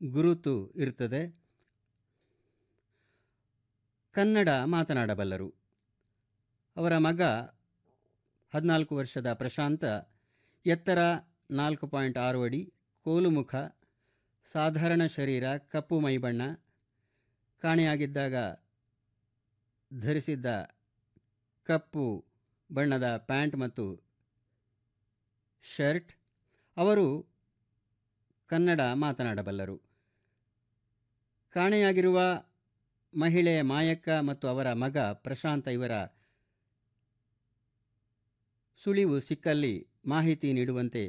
ಗುರುತು ಇರ್ತದೆ ಕನ್ನಡ ಮಾತನಾಡಬಲ್ಲರು ಅವರ ಮಗ ಹದಿನಾಲ್ಕು ವರ್ಷದ ಪ್ರಶಾಂತ ಎತ್ತರ ನಾಲ್ಕು ಪಾಯಿಂಟ್ ಆರು ಅಡಿ ಕೋಲುಮುಖ ಸಾಧಾರಣ ಶರೀರ ಕಪ್ಪು ಮೈಬಣ್ಣ ಕಾಣೆಯಾಗಿದ್ದಾಗ ಧರಿಸಿದ್ದ ಕಪ್ಪು ಬಣ್ಣದ ಪ್ಯಾಂಟ್ ಮತ್ತು ಶರ್ಟ್ ಅವರು ಕನ್ನಡ ಮಾತನಾಡಬಲ್ಲರು ಕಾಣೆಯಾಗಿರುವ ಮಹಿಳೆ ಮಾಯಕ್ಕ ಮತ್ತು ಅವರ ಮಗ ಪ್ರಶಾಂತ ಇವರ ಸುಳಿವು ಸಿಕ್ಕಲ್ಲಿ ಮಾಹಿತಿ ನೀಡುವಂತೆ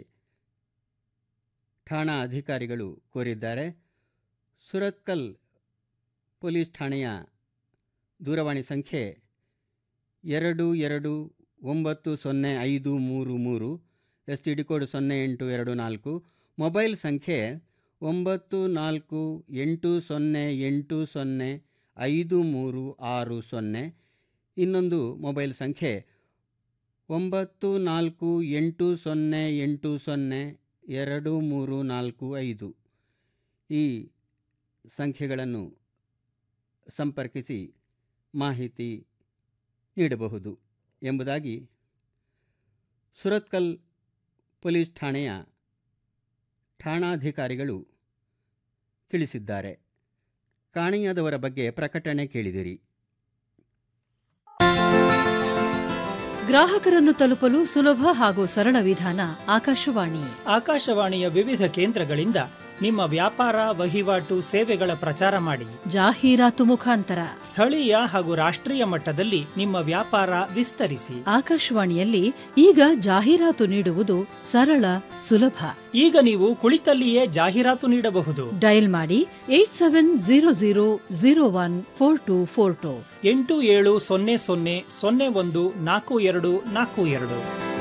ಠಾಣಾ ಅಧಿಕಾರಿಗಳು ಕೋರಿದ್ದಾರೆ ಸುರತ್ಕಲ್ ಪೊಲೀಸ್ ಠಾಣೆಯ ದೂರವಾಣಿ ಸಂಖ್ಯೆ ಎರಡು ಎರಡು ಒಂಬತ್ತು ಸೊನ್ನೆ ಐದು ಮೂರು ಮೂರು ಎಸ್ ಟಿ ಡಿ ಕೋಡ್ ಸೊನ್ನೆ ಎಂಟು ಎರಡು ನಾಲ್ಕು ಮೊಬೈಲ್ ಸಂಖ್ಯೆ ಒಂಬತ್ತು ನಾಲ್ಕು ಎಂಟು ಸೊನ್ನೆ ಎಂಟು ಸೊನ್ನೆ ಐದು ಮೂರು ಆರು ಸೊನ್ನೆ ಇನ್ನೊಂದು ಮೊಬೈಲ್ ಸಂಖ್ಯೆ ಒಂಬತ್ತು ನಾಲ್ಕು ಎಂಟು ಸೊನ್ನೆ ಎಂಟು ಸೊನ್ನೆ ಎರಡು ಮೂರು ನಾಲ್ಕು ಐದು ಈ ಸಂಖ್ಯೆಗಳನ್ನು ಸಂಪರ್ಕಿಸಿ ಮಾಹಿತಿ ನೀಡಬಹುದು ಎಂಬುದಾಗಿ ಸುರತ್ಕಲ್ ಪೊಲೀಸ್ ಠಾಣೆಯ ಠಾಣಾಧಿಕಾರಿಗಳು ತಿಳಿಸಿದ್ದಾರೆ ಕಾಣೆಯಾದವರ ಬಗ್ಗೆ ಪ್ರಕಟಣೆ ಕೇಳಿದಿರಿ ಗ್ರಾಹಕರನ್ನು ತಲುಪಲು ಸುಲಭ ಹಾಗೂ ಸರಳ ವಿಧಾನ ಆಕಾಶವಾಣಿ ಆಕಾಶವಾಣಿಯ ವಿವಿಧ ಕೇಂದ್ರಗಳಿಂದ ನಿಮ್ಮ ವ್ಯಾಪಾರ ವಹಿವಾಟು ಸೇವೆಗಳ ಪ್ರಚಾರ ಮಾಡಿ ಜಾಹೀರಾತು ಮುಖಾಂತರ ಸ್ಥಳೀಯ ಹಾಗೂ ರಾಷ್ಟ್ರೀಯ ಮಟ್ಟದಲ್ಲಿ ನಿಮ್ಮ ವ್ಯಾಪಾರ ವಿಸ್ತರಿಸಿ ಆಕಾಶವಾಣಿಯಲ್ಲಿ ಈಗ ಜಾಹೀರಾತು ನೀಡುವುದು ಸರಳ ಸುಲಭ ಈಗ ನೀವು ಕುಳಿತಲ್ಲಿಯೇ ಜಾಹೀರಾತು ನೀಡಬಹುದು ಡಯಲ್ ಮಾಡಿ eight seven zero zero zero one four two four two ಎಂಟು ಏಳು ಸೊನ್ನೆ ಸೊನ್ನೆ ಸೊನ್ನೆ ಒಂದು ನಾಲ್ಕು ಎರಡು ನಾಲ್ಕು ಎರಡು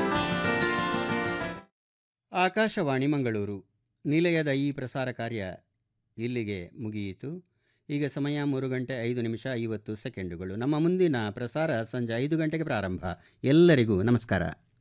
ಆಕಾಶವಾಣಿ ಮಂಗಳೂರು ನಿಲಯದ ಈ ಪ್ರಸಾರ ಕಾರ್ಯ ಇಲ್ಲಿಗೆ ಮುಗಿಯಿತು ಈಗ ಸಮಯ ಮೂರು ಗಂಟೆ ಐದು ನಿಮಿಷ ಐವತ್ತು ಸೆಕೆಂಡುಗಳು ನಮ್ಮ ಮುಂದಿನ ಪ್ರಸಾರ ಸಂಜೆ ಐದು ಗಂಟೆಗೆ ಪ್ರಾರಂಭ ಎಲ್ಲರಿಗೂ ನಮಸ್ಕಾರ